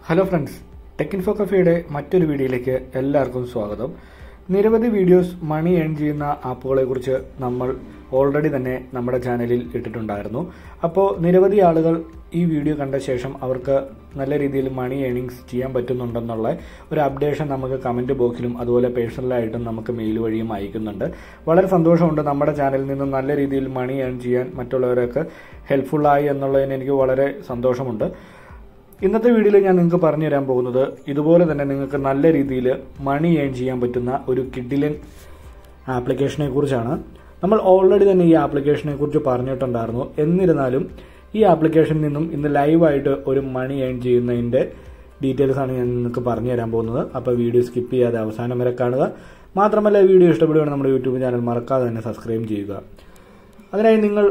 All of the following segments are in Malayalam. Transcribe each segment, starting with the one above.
ഹലോ ഫ്രണ്ട്സ് ടെക് ഇൻഫോ കഫേയുടെ മറ്റൊരു വീഡിയോയിലേക്ക് എല്ലാവർക്കും സ്വാഗതം നിരവധി വീഡിയോസ് മണി ഏൺ ചെയ്യുന്ന ആപ്പുകളെ കുറിച്ച് നമ്മൾ ഓൾറെഡി തന്നെ നമ്മുടെ ചാനലിൽ ഇട്ടിട്ടുണ്ടായിരുന്നു അപ്പോൾ നിരവധി ആളുകൾ ഈ വീഡിയോ കണ്ട ശേഷം അവർക്ക് നല്ല രീതിയിൽ മണി ഏണിങ്സ് ചെയ്യാൻ പറ്റുന്നുണ്ടെന്നുള്ള ഒരു അപ്ഡേഷൻ നമുക്ക് കമന്റ് ബോക്സിലും അതുപോലെ പേഴ്സണലായിട്ടും നമുക്ക് മെയിൽ വഴിയും അയക്കുന്നുണ്ട് വളരെ സന്തോഷമുണ്ട് നമ്മുടെ ചാനലിൽ നിന്ന് നല്ല രീതിയിൽ മണി ഏൺ ചെയ്യാൻ മറ്റുള്ളവരൊക്കെ ഹെൽപ്ഫുള്ളായി എന്നുള്ളതിന് എനിക്ക് വളരെ സന്തോഷമുണ്ട് ഇന്നത്തെ വീഡിയോയിൽ ഞാൻ നിങ്ങൾക്ക് പറഞ്ഞു തരാൻ പോകുന്നത് ഇതുപോലെ തന്നെ നിങ്ങൾക്ക് നല്ല രീതിയിൽ മണി ഏൺ ചെയ്യാൻ പറ്റുന്ന ഒരു കിഡിലൻ ആപ്ലിക്കേഷനെ കുറിച്ചാണ് നമ്മൾ ഓൾറെഡി തന്നെ ഈ ആപ്ലിക്കേഷനെ കുറിച്ച് പറഞ്ഞിട്ടുണ്ടായിരുന്നു എന്നിരുന്നാലും ഈ ആപ്ലിക്കേഷനിൽ നിന്നും ഇന്ന് ലൈവായിട്ട് ഒരു മണി ഏൺ ചെയ്യുന്നതിന്റെ ഡീറ്റെയിൽസ് ആണ് ഞാൻ നിങ്ങൾക്ക് പറഞ്ഞു തരാൻ പോകുന്നത് അപ്പോൾ വീഡിയോ സ്കിപ്പ് ചെയ്യാതെ അവസാനം വരെ കാണുക മാത്രമല്ല വീഡിയോ ഇഷ്ടപ്പെടുകയാണെങ്കിൽ നമ്മുടെ യൂട്യൂബ് ചാനൽ മറക്കാതെ തന്നെ സബ്സ്ക്രൈബ് ചെയ്യുക അതിനായി നിങ്ങൾ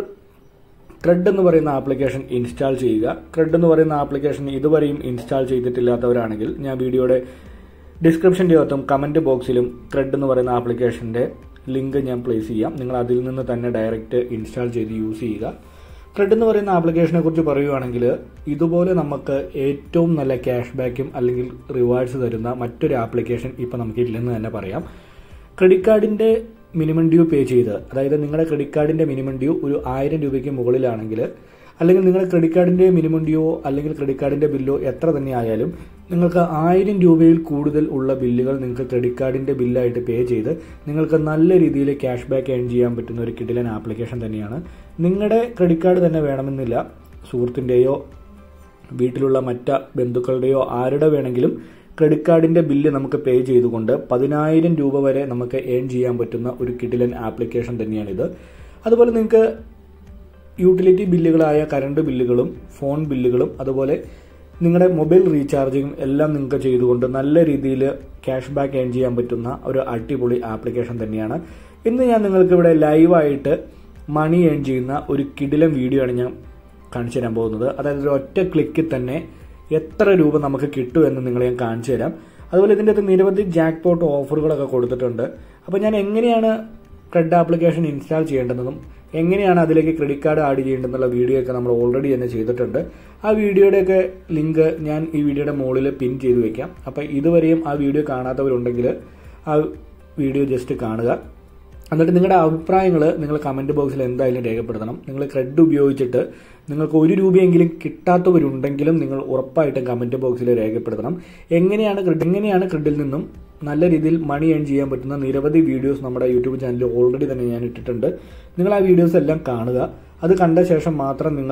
ക്രെഡ് എന്ന് പറയുന്ന ആപ്ലിക്കേഷൻ ഇൻസ്റ്റാൾ ചെയ്യുക ക്രെഡ് എന്ന് പറയുന്ന ആപ്ലിക്കേഷൻ ഇതുവരെയും ഇൻസ്റ്റാൾ ചെയ്തിട്ടില്ലാത്തവരാണെങ്കിൽ ഞാൻ വീഡിയോയുടെ ഡിസ്ക്രിപ്ഷൻ്റെ അകത്തും കമൻറ്റ് ബോക്സിലും ക്രെഡ് എന്ന് പറയുന്ന ആപ്ലിക്കേഷൻ്റെ ലിങ്ക് ഞാൻ പ്ലേസ് ചെയ്യാം നിങ്ങൾ അതിൽ നിന്ന് തന്നെ ഡയറക്റ്റ് ഇൻസ്റ്റാൾ ചെയ്ത് യൂസ് ചെയ്യുക ക്രെഡ് എന്ന് പറയുന്ന ആപ്ലിക്കേഷനെ കുറിച്ച് പറയുകയാണെങ്കിൽ ഇതുപോലെ നമുക്ക് ഏറ്റവും നല്ല ക്യാഷ് ബാക്കും അല്ലെങ്കിൽ റിവാർഡ്സ് തരുന്ന മറ്റൊരു ആപ്ലിക്കേഷൻ ഇപ്പോൾ നമുക്ക് ഇല്ലെന്ന് തന്നെ പറയാം ക്രെഡിറ്റ് കാർഡിൻ്റെ മിനിമം ഡ്യൂ പേ ചെയ്ത് അതായത് നിങ്ങളുടെ ക്രെഡിറ്റ് കാർഡിൻ്റെ മിനിമം ഡ്യൂ ഒരു ആയിരം രൂപയ്ക്ക് മുകളിലാണെങ്കിൽ അല്ലെങ്കിൽ നിങ്ങളുടെ ക്രെഡിറ്റ് കാർഡിൻ്റെ മിനിമം ഡ്യൂ അല്ലെങ്കിൽ ക്രെഡിറ്റ് കാർഡിൻ്റെ ബില്ലോ എത്ര തന്നെ ആയാലും നിങ്ങൾക്ക് ആയിരം രൂപയിൽ കൂടുതൽ ഉള്ള ബില്ലുകൾ നിങ്ങൾക്ക് ക്രെഡിറ്റ് കാർഡിൻ്റെ ബില്ലായിട്ട് പേ ചെയ്ത് നിങ്ങൾക്ക് നല്ല രീതിയിൽ ക്യാഷ് ബാക്ക് ഏൺ ചെയ്യാൻ പറ്റുന്ന ഒരു കിഡിലൻ ആപ്ലിക്കേഷൻ തന്നെയാണ് നിങ്ങളുടെ ക്രെഡിറ്റ് കാർഡ് തന്നെ വേണമെന്നില്ല സുഹൃത്തിൻ്റെയോ വീട്ടിലുള്ള മറ്റ ബന്ധുക്കളുടെയോ ആരുടെ വേണമെങ്കിലും ക്രെഡിറ്റ് കാർഡിന്റെ ബില്ല് നമുക്ക് പേ ചെയ്തുകൊണ്ട് പതിനായിരം രൂപ വരെ നമുക്ക് ഏൺ ചെയ്യാൻ പറ്റുന്ന ഒരു കിഡിലൻ ആപ്ലിക്കേഷൻ തന്നെയാണിത് അതുപോലെ നിങ്ങൾക്ക് യൂട്ടിലിറ്റി ബില്ലുകളായ കറണ്ട് ബില്ലുകളും ഫോൺ ബില്ലുകളും അതുപോലെ നിങ്ങളുടെ മൊബൈൽ റീചാർജിങ്ങും എല്ലാം നിങ്ങൾക്ക് ചെയ്തുകൊണ്ട് നല്ല രീതിയിൽ ക്യാഷ് ബാക്ക് ഏൺ ചെയ്യാൻ പറ്റുന്ന ഒരു അടിപൊളി ആപ്ലിക്കേഷൻ തന്നെയാണ് ഇന്ന് ഞാൻ നിങ്ങൾക്ക് ഇവിടെ ലൈവായിട്ട് മണി ഏൺ ചെയ്യുന്ന ഒരു കിടിലം വീഡിയോ ആണ് ഞാൻ കാണിച്ചു തരാൻ പോകുന്നത് അതായത് ഒരു ഒറ്റ ക്ലിക്കിൽ തന്നെ എത്ര രൂപ നമുക്ക് കിട്ടും എന്ന് നിങ്ങളെ ഞാൻ കാണിച്ചു തരാം അതുപോലെ ഇതിൻ്റെ അകത്ത് നിരവധി ജാക്ക് പോട്ട് ഓഫറുകളൊക്കെ കൊടുത്തിട്ടുണ്ട് അപ്പോൾ ഞാൻ എങ്ങനെയാണ് ക്രെഡ് ആപ്ലിക്കേഷൻ ഇൻസ്റ്റാൾ ചെയ്യേണ്ടതെന്നും എങ്ങനെയാണ് അതിലേക്ക് ക്രെഡിറ്റ് കാർഡ് ആഡ് ചെയ്യേണ്ടതെന്നുള്ള വീഡിയോ ഒക്കെ നമ്മൾ ഓൾറെഡി തന്നെ ചെയ്തിട്ടുണ്ട് ആ വീഡിയോയുടെയൊക്കെ ലിങ്ക് ഞാൻ ഈ വീഡിയോയുടെ മുകളിൽ പിൻ ചെയ്ത് വെക്കാം അപ്പോൾ ഇതുവരെയും ആ വീഡിയോ കാണാത്തവരുണ്ടെങ്കിൽ ആ വീഡിയോ ജസ്റ്റ് കാണുക എന്നിട്ട് നിങ്ങളുടെ അഭിപ്രായങ്ങൾ നിങ്ങൾ കമൻറ്റ് ബോക്സിൽ എന്തായാലും രേഖപ്പെടുത്തണം നിങ്ങൾ ക്രെഡ് ഉപയോഗിച്ചിട്ട് നിങ്ങൾക്ക് ഒരു രൂപയെങ്കിലും കിട്ടാത്തവരുണ്ടെങ്കിലും നിങ്ങൾ ഉറപ്പായിട്ടും കമൻറ്റ് ബോക്സിൽ രേഖപ്പെടുത്തണം എങ്ങനെയാണ് ക്രെഡ് എങ്ങനെയാണ് ക്രെഡിൽ നിന്നും നല്ല രീതിയിൽ മണി ഏൺ ചെയ്യാൻ പറ്റുന്ന നിരവധി വീഡിയോസ് നമ്മുടെ യൂട്യൂബ് ചാനലിൽ ഓൾറെഡി തന്നെ ഞാൻ ഇട്ടിട്ടുണ്ട് നിങ്ങൾ ആ വീഡിയോസ് എല്ലാം കാണുക അത് കണ്ട ശേഷം മാത്രം നിങ്ങൾ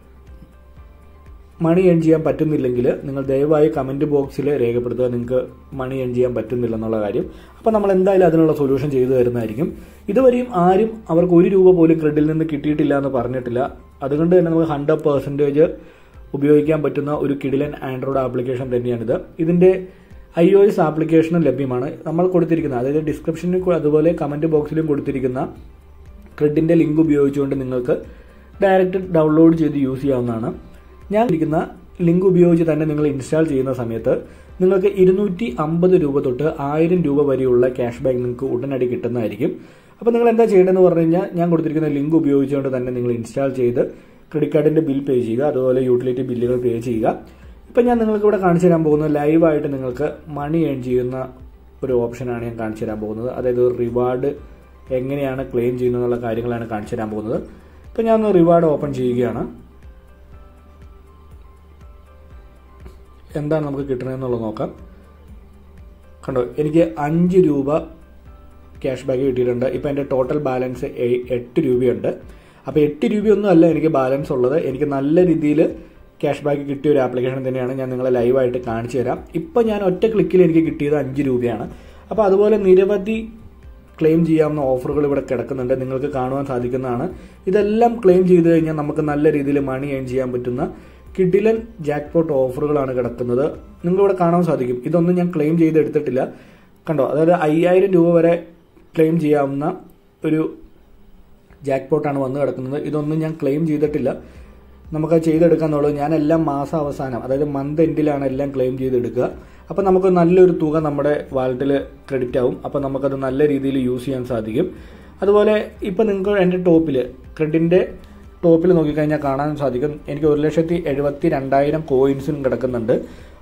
മണി ഏൺ ചെയ്യാൻ പറ്റുന്നില്ലെങ്കിൽ നിങ്ങൾ ദയവായി കമന്റ് ബോക്സിൽ രേഖപ്പെടുത്തുക നിങ്ങൾക്ക് മണി ഏൺ ചെയ്യാൻ പറ്റുന്നില്ല എന്നുള്ള കാര്യം അപ്പോൾ നമ്മൾ എന്തായാലും അതിനുള്ള സൊല്യൂഷൻ ചെയ്തു തരുന്നതായിരിക്കും ഇതുവരെയും ആരും അവർക്ക് ഒരു രൂപ പോലും ക്രെഡിൽ നിന്ന് കിട്ടിയിട്ടില്ല എന്ന് പറഞ്ഞിട്ടില്ല അതുകൊണ്ട് തന്നെ നമുക്ക് ഹൺഡ്രഡ് പെർസെൻറ്റേജ് ഉപയോഗിക്കാൻ പറ്റുന്ന ഒരു കിഡിലൻ ആൻഡ്രോയിഡ് ആപ്ലിക്കേഷൻ തന്നെയാണിത് ഇതിന്റെ ഐ ഒ എസ് ആപ്ലിക്കേഷനും ലഭ്യമാണ് നമ്മൾ കൊടുത്തിരിക്കുന്ന അതായത് ഡിസ്ക്രിപ്ഷനിൽ അതുപോലെ കമന്റ് ബോക്സിലും കൊടുത്തിരിക്കുന്ന ക്രെഡിന്റെ ലിങ്ക് ഉപയോഗിച്ചുകൊണ്ട് നിങ്ങൾക്ക് ഡയറക്റ്റ് ഡൗൺലോഡ് ചെയ്ത് യൂസ് ചെയ്യാവുന്നതാണ് ഞാൻ ഇരിക്കുന്ന ലിങ്ക് ഉപയോഗിച്ച് തന്നെ നിങ്ങൾ ഇൻസ്റ്റാൾ ചെയ്യുന്ന സമയത്ത് നിങ്ങൾക്ക് ഇരുന്നൂറ്റി അമ്പത് രൂപ തൊട്ട് ആയിരം രൂപ വരെയുള്ള ക്യാഷ് ബാക്ക് നിങ്ങൾക്ക് ഉടനടി കിട്ടുന്നതായിരിക്കും അപ്പോൾ നിങ്ങൾ എന്താ ചെയ്യേണ്ടതെന്ന് പറഞ്ഞു കഴിഞ്ഞാൽ ഞാൻ കൊടുത്തിരിക്കുന്ന ലിങ്ക് ഉപയോഗിച്ചുകൊണ്ട് തന്നെ നിങ്ങൾ ഇൻസ്റ്റാൾ ചെയ്ത് ക്രെഡിറ്റ് കാർഡിന്റെ ബിൽ പേ ചെയ്യുക അതുപോലെ യൂട്ടിലിറ്റി ബില്ലുകൾ പേ ചെയ്യുക ഇപ്പം ഞാൻ നിങ്ങൾക്ക് ഇവിടെ കാണിച്ചു തരാൻ പോകുന്നത് ലൈവായിട്ട് നിങ്ങൾക്ക് മണി ഏൺ ചെയ്യുന്ന ഒരു ഓപ്ഷനാണ് ഞാൻ കാണിച്ചു തരാൻ പോകുന്നത് അതായത് റിവാർഡ് എങ്ങനെയാണ് ക്ലെയിം ചെയ്യുന്നതെന്നുള്ള കാര്യങ്ങളാണ് കാണിച്ചു തരാൻ പോകുന്നത് ഇപ്പം ഞാൻ ഒന്ന് റിവാർഡ് ഓപ്പൺ ചെയ്യുകയാണ് എന്താണ് നമുക്ക് കിട്ടണമെന്നുള്ളത് നോക്കാം കണ്ടോ എനിക്ക് അഞ്ച് രൂപ ക്യാഷ് ബാക്ക് കിട്ടിയിട്ടുണ്ട് ഇപ്പം എൻ്റെ ടോട്ടൽ ബാലൻസ് എട്ട് രൂപയുണ്ട് അപ്പോൾ എട്ട് രൂപയൊന്നും അല്ല എനിക്ക് ബാലൻസ് ഉള്ളത് എനിക്ക് നല്ല രീതിയിൽ ക്യാഷ് ബാക്ക് കിട്ടിയ ഒരു ആപ്ലിക്കേഷൻ തന്നെയാണ് ഞാൻ നിങ്ങളെ ലൈവായിട്ട് കാണിച്ചു തരാം ഇപ്പം ഞാൻ ഒറ്റ ക്ലിക്കിൽ എനിക്ക് കിട്ടിയത് അഞ്ച് രൂപയാണ് അപ്പോൾ അതുപോലെ നിരവധി ക്ലെയിം ചെയ്യാവുന്ന ഓഫറുകൾ ഇവിടെ കിടക്കുന്നുണ്ട് നിങ്ങൾക്ക് കാണുവാൻ സാധിക്കുന്നതാണ് ഇതെല്ലാം ക്ലെയിം ചെയ്ത് കഴിഞ്ഞാൽ നമുക്ക് നല്ല രീതിയിൽ മണി ഏൺ ചെയ്യാൻ പറ്റുന്ന കിഡിലൻ ജാക്ക്പോട്ട് ഓഫറുകളാണ് കിടക്കുന്നത് നിങ്ങൾക്ക് ഇവിടെ കാണാൻ സാധിക്കും ഇതൊന്നും ഞാൻ ക്ലെയിം ചെയ്തെടുത്തിട്ടില്ല കണ്ടോ അതായത് അയ്യായിരം രൂപ വരെ ക്ലെയിം ചെയ്യാവുന്ന ഒരു ജാക്ക്പോട്ടാണ് വന്ന് കിടക്കുന്നത് ഇതൊന്നും ഞാൻ ക്ലെയിം ചെയ്തിട്ടില്ല നമുക്ക് ചെയ്തെടുക്കാന്നുള്ളത് ഞാൻ എല്ലാം മാസം അവസാനം അതായത് മന്ത് എൻഡിലാണ് എല്ലാം ക്ലെയിം ചെയ്തെടുക്കുക അപ്പോൾ നമുക്ക് നല്ലൊരു തുക നമ്മുടെ വാലറ്റിൽ ക്രെഡിറ്റ് ആവും അപ്പോൾ നമുക്കത് നല്ല രീതിയിൽ യൂസ് ചെയ്യാൻ സാധിക്കും അതുപോലെ ഇപ്പം നിങ്ങൾക്ക് എൻ്റെ ടോപ്പിൽ ക്രെഡിറ്റിൻ്റെ ടോപ്പിൽ നോക്കിക്കഴിഞ്ഞാൽ കാണാൻ സാധിക്കും എനിക്ക് ഒരു ലക്ഷത്തി എഴുപത്തി രണ്ടായിരം കോയിൻസും കിടക്കുന്നുണ്ട്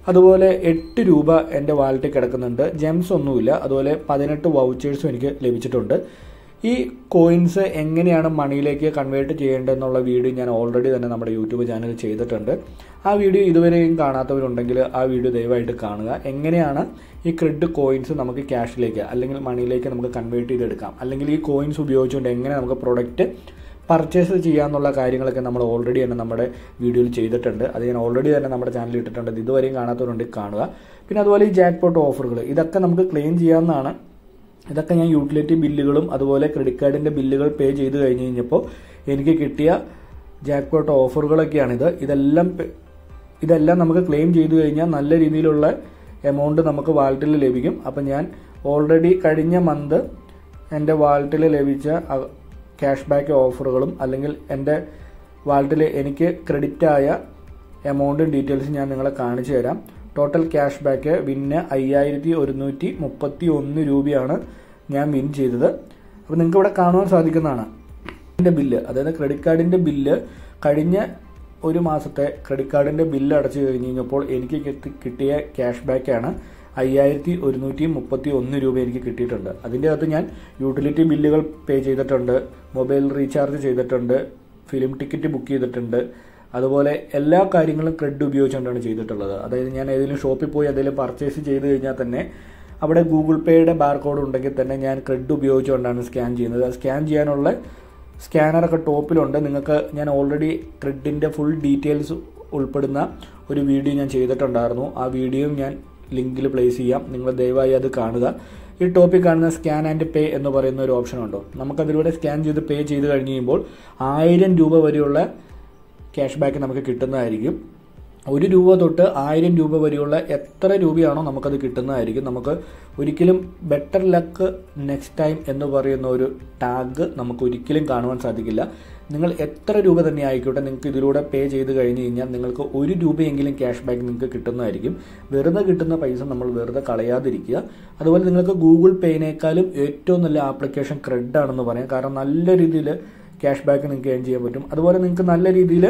അതുപോലെ എട്ട് രൂപ എൻ്റെ വാലറ്റിൽ കിടക്കുന്നുണ്ട് ജെംസ് ഒന്നുമില്ല അതുപോലെ പതിനെട്ട് വൗച്ചേഴ്സും എനിക്ക് ലഭിച്ചിട്ടുണ്ട് ഈ കോയിൻസ് എങ്ങനെയാണ് മണിയിലേക്ക് കൺവേർട്ട് ചെയ്യേണ്ടതെന്നുള്ള വീഡിയോ ഞാൻ ഓൾറെഡി തന്നെ നമ്മുടെ യൂട്യൂബ് ചാനലിൽ ചെയ്തിട്ടുണ്ട് ആ വീഡിയോ ഇതുവരെയും കാണാത്തവരുണ്ടെങ്കിൽ ആ വീഡിയോ ദയവായിട്ട് കാണുക എങ്ങനെയാണ് ഈ ക്രെഡ് കോയിൻസ് നമുക്ക് ക്യാഷിലേക്ക് അല്ലെങ്കിൽ മണിയിലേക്ക് നമുക്ക് കൺവേർട്ട് ചെയ്തെടുക്കാം അല്ലെങ്കിൽ ഈ കോയിൻസ് ഉപയോഗിച്ചുകൊണ്ട് എങ്ങനെ നമുക്ക് പ്രൊഡക്റ്റ് പർച്ചേസ് ചെയ്യാന്നുള്ള കാര്യങ്ങളൊക്കെ നമ്മൾ ഓൾറെഡി തന്നെ നമ്മുടെ വീഡിയോയിൽ ചെയ്തിട്ടുണ്ട് അത് ഞാൻ ഓൾറെഡി തന്നെ നമ്മുടെ ചാനലിൽ ഇട്ടിട്ടുണ്ട് ഇത് ഇതുവരെയും കാണാത്തവരുണ്ടെങ്കിൽ കാണുക പിന്നെ അതുപോലെ ഈ ജാക്ക് പോട്ട് ഓഫറുകൾ ഇതൊക്കെ നമുക്ക് ക്ലെയിം ചെയ്യാവുന്നതാണ് ഇതൊക്കെ ഞാൻ യൂട്ടിലിറ്റി ബില്ലുകളും അതുപോലെ ക്രെഡിറ്റ് കാർഡിന്റെ ബില്ലുകൾ പേ ചെയ്ത് കഴിഞ്ഞ് കഴിഞ്ഞപ്പോൾ എനിക്ക് കിട്ടിയ ജാക്ക് പോട്ട് ഓഫറുകളൊക്കെയാണിത് ഇതെല്ലാം പെ- ഇതെല്ലാം നമുക്ക് ക്ലെയിം ചെയ്തു കഴിഞ്ഞാൽ നല്ല രീതിയിലുള്ള എമൗണ്ട് നമുക്ക് വാലറ്റിൽ ലഭിക്കും അപ്പം ഞാൻ ഓൾറെഡി കഴിഞ്ഞ മന്ത് എൻ്റെ വാലറ്റിൽ ലഭിച്ച ക്യാഷ് ബാക്ക് ഓഫറുകളും അല്ലെങ്കിൽ എൻ്റെ വാലറ്റിൽ എനിക്ക് ക്രെഡിറ്റ് ആയ എമൗണ്ടും ഡീറ്റെയിൽസും ഞാൻ നിങ്ങളെ കാണിച്ചു തരാം ടോട്ടൽ ക്യാഷ് ബാക്ക് വിന്ന് അയ്യായിരത്തി ഒരുന്നൂറ്റി മുപ്പത്തി ഒന്ന് രൂപയാണ് ഞാൻ വിൻ ചെയ്തത് അപ്പോൾ നിങ്ങൾക്ക് ഇവിടെ കാണുവാൻ സാധിക്കുന്നതാണ് എൻ്റെ ബില്ല് അതായത് ക്രെഡിറ്റ് കാർഡിൻ്റെ ബില്ല് കഴിഞ്ഞ ഒരു മാസത്തെ ക്രെഡിറ്റ് കാർഡിൻ്റെ ബില്ല് അടച്ചു കഴിഞ്ഞ് കഴിഞ്ഞപ്പോൾ എനിക്ക് കിട്ടി- കിട്ടിയ ക്യാഷ് ബാക്കാണ് അയ്യായിരത്തി ഒരുന്നൂറ്റി മുപ്പത്തി ഒന്ന് രൂപ എനിക്ക് കിട്ടിയിട്ടുണ്ട് അതിൻ്റെ അകത്ത് ഞാൻ യൂട്ടിലിറ്റി ബില്ലുകൾ പേ ചെയ്തിട്ടുണ്ട് മൊബൈൽ റീചാർജ് ചെയ്തിട്ടുണ്ട് ഫിലിം ടിക്കറ്റ് ബുക്ക് ചെയ്തിട്ടുണ്ട് അതുപോലെ എല്ലാ കാര്യങ്ങളും ക്രെഡ് ഉപയോഗിച്ചുകൊണ്ടാണ് ചെയ്തിട്ടുള്ളത് അതായത് ഞാൻ ഏതെങ്കിലും ഷോപ്പിൽ പോയി എന്തെങ്കിലും പർച്ചേസ് ചെയ്ത് കഴിഞ്ഞാൽ തന്നെ അവിടെ ഗൂഗിൾ പേയുടെ ബാർകോഡ് ഉണ്ടെങ്കിൽ തന്നെ ഞാൻ ക്രെഡ് ഉപയോഗിച്ചുകൊണ്ടാണ് സ്കാൻ ചെയ്യുന്നത് ആ സ്കാൻ ചെയ്യാനുള്ള സ്കാനറൊക്കെ ടോപ്പിലുണ്ട് നിങ്ങൾക്ക് ഞാൻ ഓൾറെഡി ക്രെഡിൻ്റെ ഫുൾ ഡീറ്റെയിൽസ് ഉൾപ്പെടുന്ന ഒരു വീഡിയോ ഞാൻ ചെയ്തിട്ടുണ്ടായിരുന്നു ആ വീഡിയോയും ഞാൻ ലിങ്കിൽ പ്ലേസ് ചെയ്യാം നിങ്ങൾ ദയവായി അത് കാണുക ഈ ടോപ്പിൽ കാണുന്ന സ്കാൻ ആൻഡ് പേ എന്ന് പറയുന്ന ഒരു ഓപ്ഷൻ ഉണ്ടോ നമുക്കതിലൂടെ സ്കാൻ ചെയ്ത് പേ ചെയ്ത് കഴിഞ്ഞ് കഴിയുമ്പോൾ ആയിരം രൂപ വരെയുള്ള ക്യാഷ് ബാക്ക് നമുക്ക് കിട്ടുന്നതായിരിക്കും ഒരു രൂപ തൊട്ട് ആയിരം രൂപ വരെയുള്ള എത്ര രൂപയാണോ നമുക്കത് കിട്ടുന്നതായിരിക്കും നമുക്ക് ഒരിക്കലും ബെറ്റർ ലക്ക് നെക്സ്റ്റ് ടൈം എന്ന് പറയുന്ന ഒരു ടാഗ് നമുക്ക് ഒരിക്കലും കാണുവാൻ സാധിക്കില്ല നിങ്ങൾ എത്ര രൂപ തന്നെ ആയിക്കോട്ടെ നിങ്ങൾക്ക് ഇതിലൂടെ പേ ചെയ്ത് കഴിഞ്ഞ് കഴിഞ്ഞാൽ നിങ്ങൾക്ക് ഒരു രൂപയെങ്കിലും ക്യാഷ് ബാക്ക് നിങ്ങൾക്ക് കിട്ടുന്നതായിരിക്കും വെറുതെ കിട്ടുന്ന പൈസ നമ്മൾ വെറുതെ കളയാതിരിക്കുക അതുപോലെ നിങ്ങൾക്ക് ഗൂഗിൾ പേനേക്കാളും ഏറ്റവും നല്ല ആപ്ലിക്കേഷൻ ക്രെഡ് ആണെന്ന് പറയാം കാരണം നല്ല രീതിയിൽ ക്യാഷ് ബാക്ക് നിങ്ങൾക്ക് ഏൺ ചെയ്യാൻ പറ്റും അതുപോലെ നിങ്ങൾക്ക് നല്ല രീതിയിൽ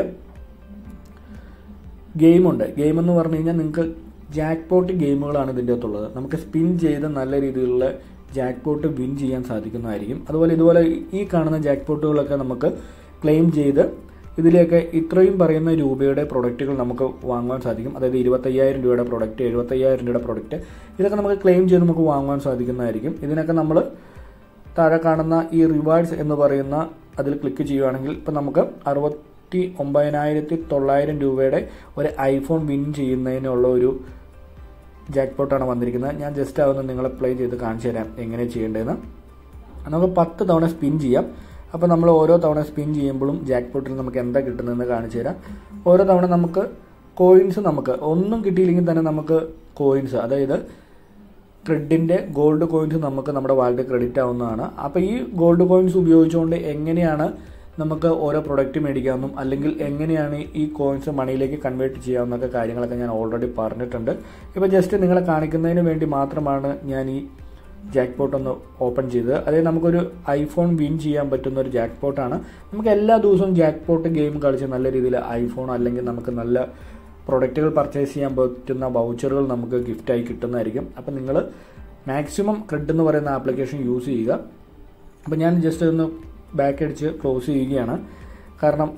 ഗെയിമുണ്ട് ഗെയിം എന്ന് പറഞ്ഞു കഴിഞ്ഞാൽ നിങ്ങൾക്ക് ജാക്ക് പോട്ട് ഗെയിമുകളാണ് ഇതിൻ്റെ അകത്തുള്ളത് നമുക്ക് സ്പിൻ ചെയ്ത് നല്ല രീതിയിലുള്ള ജാക്ക് പോട്ട് വിൻ ചെയ്യാൻ സാധിക്കുന്നതായിരിക്കും അതുപോലെ ഇതുപോലെ ഈ കാണുന്ന ജാക്ക് പോട്ടുകളൊക്കെ നമുക്ക് ക്ലെയിം ചെയ്ത് ഇതിലേക്ക് ഇത്രയും പറയുന്ന രൂപയുടെ പ്രൊഡക്റ്റുകൾ നമുക്ക് വാങ്ങാൻ സാധിക്കും അതായത് ഇരുപത്തയ്യായിരം രൂപയുടെ പ്രൊഡക്റ്റ് എഴുപത്തയ്യായിരം രൂപയുടെ പ്രൊഡക്റ്റ് ഇതൊക്കെ നമുക്ക് ക്ലെയിം ചെയ്ത് നമുക്ക് വാങ്ങാൻ സാധിക്കുന്നതായിരിക്കും ഇതിനൊക്കെ നമ്മൾ താഴെ കാണുന്ന ഈ റിവാർഡ്സ് എന്ന് പറയുന്ന അതിൽ ക്ലിക്ക് ചെയ്യുകയാണെങ്കിൽ ഇപ്പം നമുക്ക് അറുപത്തി ഒമ്പതിനായിരത്തി തൊള്ളായിരം രൂപയുടെ ഒരു ഐഫോൺ വിൻ ചെയ്യുന്നതിനുള്ള ഒരു ജാക്ക് പോട്ടാണ് വന്നിരിക്കുന്നത് ഞാൻ ജസ്റ്റ് അതൊന്ന് നിങ്ങളെ പ്ലേ ചെയ്ത് കാണിച്ചു തരാം എങ്ങനെ ചെയ്യേണ്ടതെന്ന് നമുക്ക് പത്ത് തവണ സ്പിൻ ചെയ്യാം അപ്പോൾ നമ്മൾ ഓരോ തവണ സ്പിൻ ചെയ്യുമ്പോഴും ജാക്ക് പോട്ടിൽ നമുക്ക് എന്താ കിട്ടുന്നതെന്ന് കാണിച്ചു തരാം ഓരോ തവണ നമുക്ക് കോയിൻസ് നമുക്ക് ഒന്നും കിട്ടിയില്ലെങ്കിൽ തന്നെ നമുക്ക് കോയിൻസ് അതായത് ക്രെഡിൻ്റെ ഗോൾഡ് കോയിൻസ് നമുക്ക് നമ്മുടെ വാലറ്റ് ക്രെഡിറ്റ് ആവുന്നതാണ് അപ്പോൾ ഈ ഗോൾഡ് കോയിൻസ് ഉപയോഗിച്ചുകൊണ്ട് എങ്ങനെയാണ് നമുക്ക് ഓരോ പ്രൊഡക്റ്റ് മേടിക്കാമെന്നും അല്ലെങ്കിൽ എങ്ങനെയാണ് ഈ കോയിൻസ് മണിയിലേക്ക് കൺവേർട്ട് ചെയ്യാവുന്നൊക്കെ കാര്യങ്ങളൊക്കെ ഞാൻ ഓൾറെഡി പറഞ്ഞിട്ടുണ്ട് ഇപ്പോൾ ജസ്റ്റ് നിങ്ങളെ കാണിക്കുന്നതിന് വേണ്ടി മാത്രമാണ് ഞാൻ ഈ ജാക്ക് പോട്ട് ഒന്ന് ഓപ്പൺ ചെയ്തത് അതായത് നമുക്കൊരു ഐഫോൺ വിൻ ചെയ്യാൻ പറ്റുന്ന ഒരു ജാക്ക് പോട്ടാണ് നമുക്ക് എല്ലാ ദിവസവും ജാക്ക് പോട്ട് ഗെയിം കളിച്ച് നല്ല രീതിയിൽ ഐഫോൺ അല്ലെങ്കിൽ നമുക്ക് നല്ല പ്രൊഡക്റ്റുകൾ പർച്ചേസ് ചെയ്യാൻ പറ്റുന്ന വൗച്ചറുകൾ നമുക്ക് ഗിഫ്റ്റായി കിട്ടുന്നതായിരിക്കും അപ്പം നിങ്ങൾ മാക്സിമം ക്രെഡ് എന്ന് പറയുന്ന ആപ്ലിക്കേഷൻ യൂസ് ചെയ്യുക അപ്പം ഞാൻ ജസ്റ്റ് ഒന്ന് ബാക്ക് അടിച്ച് ക്ലോസ് ചെയ്യുകയാണ് കാരണം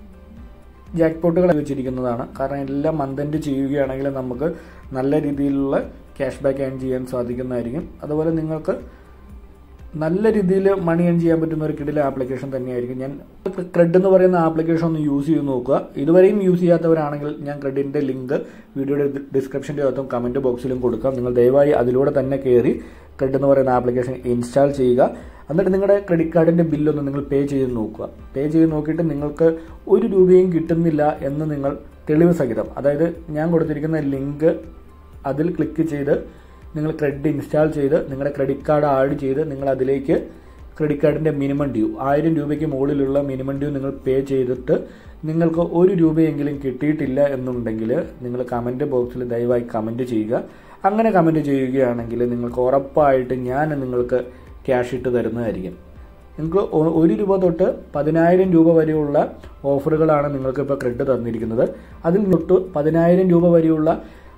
ജാക്ക് പോട്ടുകൾ വെച്ചിരിക്കുന്നതാണ് കാരണം എല്ലാം മന്ത് എൻഡ് ചെയ്യുകയാണെങ്കിൽ നമുക്ക് നല്ല രീതിയിലുള്ള ക്യാഷ് ബാക്ക് ഏൺ ചെയ്യാൻ സാധിക്കുന്നതായിരിക്കും അതുപോലെ നിങ്ങൾക്ക് നല്ല രീതിയിൽ മണി ഏൺ ചെയ്യാൻ പറ്റുന്ന ഒരു കിടില ആപ്ലിക്കേഷൻ തന്നെയായിരിക്കും ഞാൻ ക്രെഡ് എന്ന് പറയുന്ന ആപ്ലിക്കേഷൻ ഒന്ന് യൂസ് ചെയ്ത് നോക്കുക ഇതുവരെയും യൂസ് ചെയ്യാത്തവരാണെങ്കിൽ ഞാൻ ക്രെഡിന്റെ ലിങ്ക് വീഡിയോയുടെ ഡിസ്ക്രിപ്ഷൻ്റെ അകത്തും കമന്റ് ബോക്സിലും കൊടുക്കാം നിങ്ങൾ ദയവായി അതിലൂടെ തന്നെ കയറി ക്രെഡ് എന്ന് പറയുന്ന ആപ്ലിക്കേഷൻ ഇൻസ്റ്റാൾ ചെയ്യുക എന്നിട്ട് നിങ്ങളുടെ ക്രെഡിറ്റ് കാർഡിന്റെ ബില്ലൊന്ന് നിങ്ങൾ പേ ചെയ്ത് നോക്കുക പേ ചെയ്ത് നോക്കിയിട്ട് നിങ്ങൾക്ക് ഒരു രൂപയും കിട്ടുന്നില്ല എന്ന് നിങ്ങൾ തെളിവ് സഹിതം അതായത് ഞാൻ കൊടുത്തിരിക്കുന്ന ലിങ്ക് അതിൽ ക്ലിക്ക് ചെയ്ത് നിങ്ങൾ ക്രെഡിറ്റ് ഇൻസ്റ്റാൾ ചെയ്ത് നിങ്ങളുടെ ക്രെഡിറ്റ് കാർഡ് ആഡ് ചെയ്ത് നിങ്ങൾ അതിലേക്ക് ക്രെഡിറ്റ് കാർഡിന്റെ മിനിമം ഡ്യൂ ആയിരം രൂപയ്ക്ക് മുകളിലുള്ള മിനിമം ഡ്യൂ നിങ്ങൾ പേ ചെയ്തിട്ട് നിങ്ങൾക്ക് ഒരു രൂപയെങ്കിലും കിട്ടിയിട്ടില്ല എന്നുണ്ടെങ്കിൽ നിങ്ങൾ കമന്റ് ബോക്സിൽ ദയവായി കമന്റ് ചെയ്യുക അങ്ങനെ കമന്റ് ചെയ്യുകയാണെങ്കിൽ നിങ്ങൾക്ക് ഉറപ്പായിട്ട് ഞാൻ നിങ്ങൾക്ക് ക്യാഷ് ഇട്ട് തരുന്നതായിരിക്കും നിങ്ങൾക്ക് ഒ- ഒരു രൂപ തൊട്ട് പതിനായിരം രൂപ വരെയുള്ള ഓഫറുകളാണ് നിങ്ങൾക്ക് ഇപ്പോൾ ക്രെഡിറ്റ് തന്നിരിക്കുന്നത് അതിൽ തൊട്ട് പതിനായിരം രൂപ വരെയുള്ള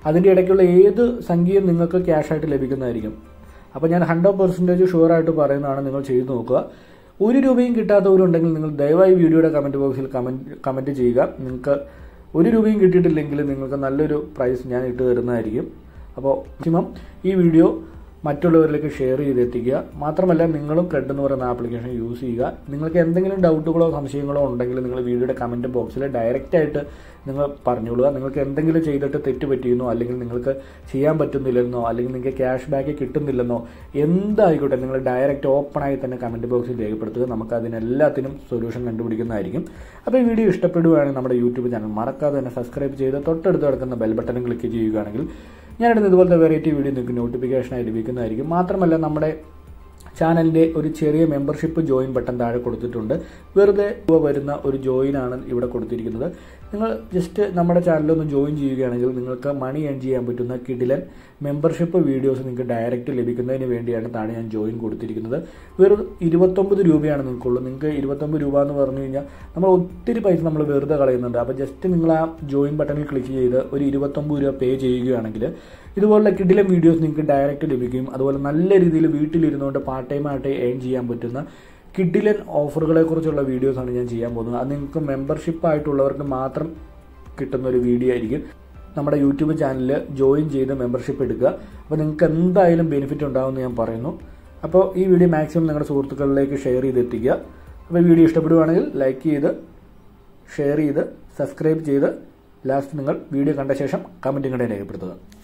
അതിൻ്റെ ഇടയ്ക്കുള്ള ഏത് സംഖ്യയും നിങ്ങൾക്ക് ക്യാഷ് ആയിട്ട് ലഭിക്കുന്നതായിരിക്കും അപ്പോൾ ഞാൻ ഹൺഡ്രഡ് പെർസെൻറ്റേജ് ഷുവറായിട്ട് പറയുന്നതാണ് നിങ്ങൾ ചെയ്തു നോക്കുക ഒരു രൂപയും കിട്ടാത്തവരുണ്ടെങ്കിൽ നിങ്ങൾ ദയവായി വീഡിയോയുടെ കമൻറ്റ് ബോക്സിൽ കമൻറ്റ് കമൻറ്റ് ചെയ്യുക നിങ്ങൾക്ക് ഒരു രൂപയും കിട്ടിയിട്ടില്ലെങ്കിൽ നിങ്ങൾക്ക് നല്ലൊരു പ്രൈസ് ഞാൻ ഇട്ട് തരുന്നതായിരിക്കും അപ്പോൾ മാക്സിമം ഈ വീഡിയോ മറ്റുള്ളവരിലേക്ക് ഷെയർ ചെയ്തെത്തിക്കുക മാത്രമല്ല നിങ്ങളും ക്രെഡ് എന്ന് പറയുന്ന ആപ്ലിക്കേഷൻ യൂസ് ചെയ്യുക നിങ്ങൾക്ക് എന്തെങ്കിലും ഡൗട്ടുകളോ സംശയങ്ങളോ ഉണ്ടെങ്കിൽ നിങ്ങൾ വീഡിയോയുടെ കമൻറ്റ് ബോക്സിൽ ഡയറക്റ്റ് ആയിട്ട് നിങ്ങൾ പറഞ്ഞോളുക നിങ്ങൾക്ക് എന്തെങ്കിലും ചെയ്തിട്ട് തെറ്റ് പറ്റിയെന്നോ അല്ലെങ്കിൽ നിങ്ങൾക്ക് ചെയ്യാൻ പറ്റുന്നില്ലെന്നോ അല്ലെങ്കിൽ നിങ്ങൾക്ക് ക്യാഷ് ബാക്ക് കിട്ടുന്നില്ലെന്നോ എന്തായിക്കോട്ടെ നിങ്ങൾ ഡയറക്റ്റ് ഓപ്പണായി തന്നെ കമൻറ്റ് ബോക്സിൽ രേഖപ്പെടുത്തുക നമുക്ക് അതിനെല്ലാത്തിനും സൊല്യൂഷൻ കണ്ടുപിടിക്കുന്നതായിരിക്കും അപ്പോൾ ഈ വീഡിയോ ഇഷ്ടപ്പെടുകയാണെങ്കിൽ നമ്മുടെ യൂട്യൂബ് ചാനൽ മറക്കാതെ തന്നെ സബ്സ്ക്രൈബ് ചെയ്ത് തൊട്ടടുത്ത് കിടക്കുന്ന ബെൽ ബട്ടൺ ക്ലിക്ക് ചെയ്യുകയാണെങ്കിൽ ഞാനിടുന്ന ഇതുപോലത്തെ വെറൈറ്റി വീഡിയോ നിങ്ങൾക്ക് നോട്ടിഫിക്കേഷനായി ലഭിക്കുന്നതായിരിക്കും മാത്രമല്ല നമ്മുടെ ചാനലിൻ്റെ ഒരു ചെറിയ മെമ്പർഷിപ്പ് ജോയിൻ ബട്ടൺ താഴെ കൊടുത്തിട്ടുണ്ട് വെറുതെ രൂപ വരുന്ന ഒരു ജോയിനാണ് ഇവിടെ കൊടുത്തിരിക്കുന്നത് നിങ്ങൾ ജസ്റ്റ് നമ്മുടെ ചാനലൊന്ന് ജോയിൻ ചെയ്യുകയാണെങ്കിൽ നിങ്ങൾക്ക് മണി ഏൺ ചെയ്യാൻ പറ്റുന്ന കിഡിലൻ മെമ്പർഷിപ്പ് വീഡിയോസ് നിങ്ങൾക്ക് ഡയറക്റ്റ് ലഭിക്കുന്നതിന് വേണ്ടിയാണ് താഴെ ഞാൻ ജോയിൻ കൊടുത്തിരിക്കുന്നത് വെറും ഇരുപത്തൊമ്പത് രൂപയാണ് നിങ്ങൾക്കുള്ളൂ നിങ്ങൾക്ക് ഇരുപത്തൊമ്പത് രൂപ എന്ന് പറഞ്ഞു കഴിഞ്ഞാൽ നമ്മൾ ഒത്തിരി പൈസ നമ്മൾ വെറുതെ കളയുന്നുണ്ട് അപ്പോൾ ജസ്റ്റ് നിങ്ങൾ ആ ജോയിൻ ബട്ടണിൽ ക്ലിക്ക് ചെയ്ത് ഒരു ഇരുപത്തൊമ്പത് രൂപ പേ ചെയ്യുകയാണെങ്കിൽ ഇതുപോലുള്ള കിഡിലൻ വീഡിയോസ് നിങ്ങൾക്ക് ഡയറക്റ്റ് ലഭിക്കും അതുപോലെ നല്ല രീതിയിൽ വീട്ടിലിരുന്നുകൊണ്ട് പാർട്ട് ടൈം ആയിട്ട് ഏൺ ചെയ്യാൻ പറ്റുന്ന കിഡിലൻ ഓഫറുകളെ കുറിച്ചുള്ള വീഡിയോസാണ് ഞാൻ ചെയ്യാൻ പോകുന്നത് അത് നിങ്ങൾക്ക് മെമ്പർഷിപ്പ് ആയിട്ടുള്ളവർക്ക് മാത്രം കിട്ടുന്ന ഒരു വീഡിയോ ആയിരിക്കും നമ്മുടെ യൂട്യൂബ് ചാനലിൽ ജോയിൻ ചെയ്ത് മെമ്പർഷിപ്പ് എടുക്കുക അപ്പോൾ നിങ്ങൾക്ക് എന്തായാലും ബെനിഫിറ്റ് ഉണ്ടാകുമെന്ന് ഞാൻ പറയുന്നു അപ്പോൾ ഈ വീഡിയോ മാക്സിമം നിങ്ങളുടെ സുഹൃത്തുക്കളിലേക്ക് ഷെയർ ചെയ്ത് എത്തിക്കുക അപ്പോൾ ഈ വീഡിയോ ഇഷ്ടപ്പെടുവാണെങ്കിൽ ലൈക്ക് ചെയ്ത് ഷെയർ ചെയ്ത് സബ്സ്ക്രൈബ് ചെയ്ത് ലാസ്റ്റ് നിങ്ങൾ വീഡിയോ കണ്ട ശേഷം കമൻറ്റും കൂടെ രേഖപ്പെടുത്തുക